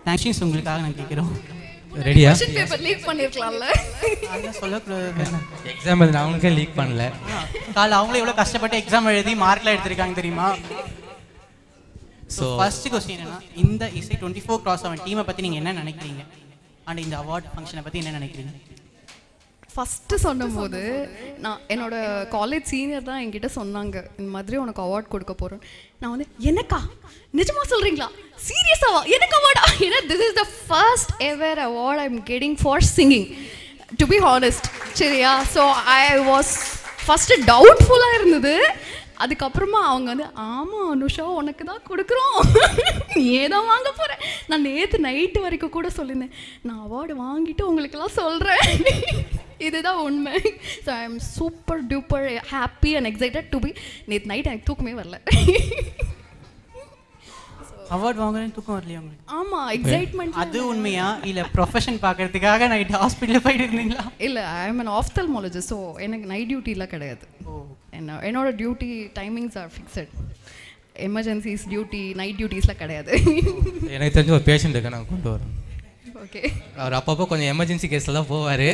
Thanks உங்களுக்காக நான் கேட்குறோம் ரெடியா கொஸ்டின் பேப்பர் லீக் பண்ணிருக்கலாம்ல அதெல்லாம் சொல்லக்கூடாது எக்ஸாம் எழுதி நான் அவனுக்கே லீக் பண்ணல காலைல அவங்களும் எவ்வளோ கஷ்டப்பட்டு எக்ஸாம் எழுதி மார்க்லாம் எடுத்திருக்காங்க தெரியுமா ஸோ So- ஃபர்ஸ்ட் கொஸ்டின் என்னன்னா இந்த இசை டுவெண்ட்டி ஃபோர் கிராஸ் அவன் டீமை பற்றி நீங்கள் என்ன நினைக்கிறீங்க அண்ட் இந்த அவார்ட் ஃபங்க்ஷனை பற்றி என்ன நினைக்கிறீங்க ஃபஸ்ட்டு சொன்னபோது நான் என்னோட காலேஜ் சீனியர் தான் என்கிட்ட சொன்னாங்க இந்த மாதிரி உனக்கு அவார்ட் கொடுக்க போகிறோம் நான் வந்து எனக்கா நிஜமா சொல்கிறீங்களா சீரியஸாவா எனக்கு அவார்டா ஏன்னா this is the first ever award I am getting for singing to be honest சரியா ஸோ ஐ வாஸ் ஃபஸ்ட்டு டவுட்ஃபுல்லாக இருந்தது அதுக்கப்புறமா அவங்க வந்து ஆமாம் அனுஷா உனக்கு தான் கொடுக்குறோம் நீ தான் வாங்க போகிறேன் நான் நேற்று நைட்டு வரைக்கும் கூட சொல்லியிருந்தேன் நான் அவார்டு வாங்கிட்டு உங்களுக்கெல்லாம் சொல்கிறேன் இதுதான் உண்மை so I am super duper happy and excited to be நேற்று நைட் எனக்கு தூக்கமே வரல அவார்ட் வாங்குறேன்னு தூக்கம் வரலையா உங்களுக்கு ஆமாம் எக்ஸைட்மெண்ட் அது உண்மையா இல்லை ப்ரொஃபஷன் பார்க்கறதுக்காக நைட் ஹாஸ்பிட்டலில் போயிட்டு இருந்தீங்களா இல்லை I am an ophthalmologist so எனக்கு நைட் டியூட்டிலாம் கிடையாது என்ன என்னோட duty timings are fixed emergencies duty night டியூட்டிஸ்லாம் கிடையாது எனக்கு தெரிஞ்ச ஒரு பேஷண்ட் இருக்க நான் கொண்டு வரேன் ஓகே அவர் அப்பப்போ கொஞ்சம் எமர்ஜென்சி கேஸில் தான் போவார்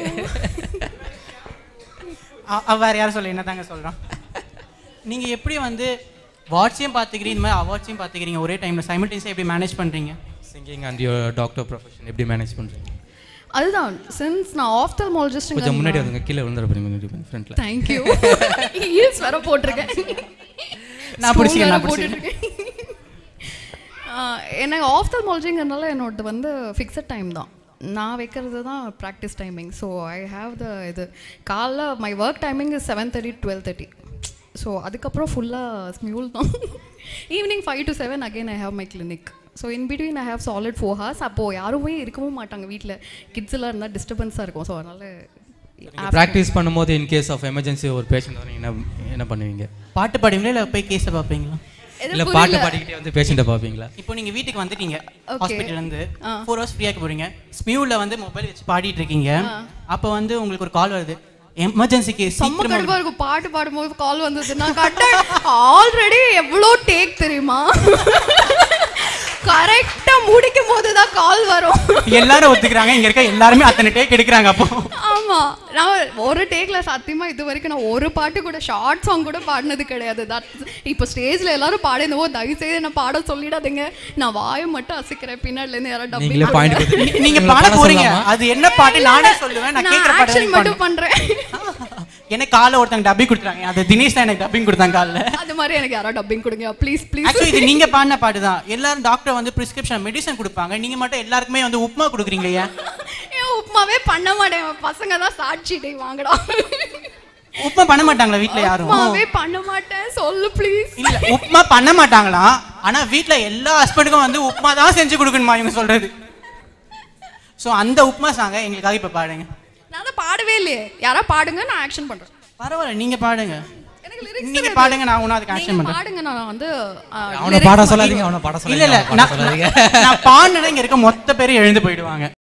வேறு யாரும் சொல்ல என்ன தாங்க சொல்கிறான் நீங்கள் எப்படி வந்து வாட்ஸையும் பார்த்துக்கிறீங்க இந்த மாதிரி அவார்ட்ஸையும் பார்த்துக்கிறீங்க ஒரே டைமில் சைமல்டேனியஸாக எப்படி மேனேஜ் பண்ணுறீங்க singing and your doctor profession எப்படி மேனேஜ் பண்ணுறீங்க அதுதான் சின்ஸ் நான் ஆஃப்தல்மாலஜிஸ்ட் கொஞ்சம் முன்னாடி வந்துங்க கீழே விழுந்துட போறீங்க ஃப்ரண்ட்டில் தேங்க்யூ ஹீல்ஸ் வேற போட்டிருக்கேன் நான் Spoon பிடிச்சிக்கிறேன், வேற நான் போட்டுட்ருக்கேன். ஆஹ் எனக்கு ஆஃப்தல்மாலஜிங்கிறதுனால என்னோட வந்து ஃபிக்ஸட் டைம் தான் நான் வைக்கிறது தான் practice timing so I have the இது காலைல my work timing is seven thirty twelve thirty so அதுக்கப்புறம் ஃபுல்லாக ஸ்மியூல் தான் evening five to seven again I have my clinic so in between I have solid four hours அப்போது யாருமே இருக்கவும் மாட்டாங்க வீட்டில் கிட்ஸ் எல்லாம் இருந்தால் டிஸ்டர்பன்ஸாக இருக்கும் ஸோ அதனால் ப்ராக்டிஸ் பண்ணும்போது இன் கேஸ் ஆஃப் எமர்ஜென்சி ஒரு பேஷண்ட் வந்து என்ன என்ன பண்ணுவீங்க பாட்டு பாடுவீங்களா இல்லை போய் கேஸை பார்ப்பீங்களா இல்லை பாட்டு பாடிக்கிட்டே வந்து பேஷண்ட்டை பார்ப்பீங்களா இப்போ நீங்கள் வீட்டுக்கு வந்துட்டீங்க Okay. ஹாஸ்பிட்டல்லேருந்து ஆ. ஃபோர் ஹவர்ஸ் ஃப்ரீயாக போகிறீங்க ஸ்மியூவில் வந்து மொபைல் வச்சு பாடிட்டு இருக்கீங்க அப்போ வந்து உங்களுக்கு ஒரு கால் வருது எமர்ஜென்சிக்கு செம்ம சீக்கிரம் கடுப்பா இருக்கும் பாட்டு பாடும்போது கால் வந்தது நான் கட்ட ஆல்ரெடி எவ்வளோ டேக் தெரியுமா கரெக்டா முடிக்கும் போது தான் கால் வரும் எல்லாரும் ஒத்துக்கிறாங்க இங்க இருக்க எல்லாருமே அத்தனை டேக் எடுக்கிறாங்க அப்போ ஆமா நான் ஒரு டேக்ல சத்தியமா இது வரைக்கும் நான் ஒரு பாட்டு கூட ஷார்ட் சாங் கூட பாடினது கிடையாது தட் இப்போ ஸ்டேஜ்ல எல்லாரும் பாடினவோ தயவு செய்து என்ன பாட சொல்லிடாதீங்க நான் வாயை மட்டும் அசைக்கிறேன் பின்னாடில இருந்து யாராவது நீங்களே டப்பிங் பாயிண்ட் நீ- நீங்க பாட போறீங்க அது என்ன பாட்டு நானே சொல்லுவேன் நான் நான் கேக்குற ஆக்ஷன் மட்டும் பாட்டு பண்றேன் எனக்கு காலைல ஒருத்தங்க டப்பிங் கொடுத்தாங்க அது தினேஷ் தான் எனக்கு டப்பிங் கொடுத்தாங்க காலைல அது மாதிரி எனக்கு யாராவது டப்பிங் கொடுங்க ப்ளீஸ் ப்ளீஸ் ஆக்சுவலி இது நீங்க பாடின பாட்டு தான் எல்லாரும் டாக்டர் வந்து பிரிஸ்கிரிப்ஷன் மெடிசன் கொடுப்பாங்க நீங்க மட்டும் எல்லாருக்குமே வந்து உப்புமா கொடுக்குறீங்க ஏன் ஏன் உப்புமாவே பண்ண மாட்டேன் பசங்க தான் சாட்சி டே வாங்கடா உப்புமா பண்ண மாட்டாங்களா வீட்ல யாரும் உப்புமாவே பண்ண மாட்டேன் சொல்லு ப்ளீஸ் இல்ல உப்புமா பண்ண மாட்டாங்களாம் ஆனா வீட்ல எல்லா ஹஸ்பண்டுக்கும் வந்து உப்புமா தான் செஞ்சு கொடுக்கணுமா இவங்க சொல்றது சோ அந்த உப்புமா சாங்க எங்களுக்காக இப்ப பாடுங்க நான் தான் பாடவே இல்லையே யாரா பாடுங்க நான் ஆக்ஷன் பண்றேன் பரவாயில்ல நீங்க பாடுங்க எனக்கு lyrics நீங்க தெரியாது. பாடுங்க நான் ஒன்னும் அதுக்கு ஆக்ஷன் நீங்க பண்றேன் பாடுங்க நான் வந்து ஆ, அவனை lyrics பாட மட்டும்- சொல்லாதீங்க அவனை பாட இல்ல இல்ல சொல்லாதீங்க அவனை பாட நான் சொல்லாதீங்க நான் பாடினா இங்க இருக்க மொத்த பேரும் எழுந்து போயிடுவாங்க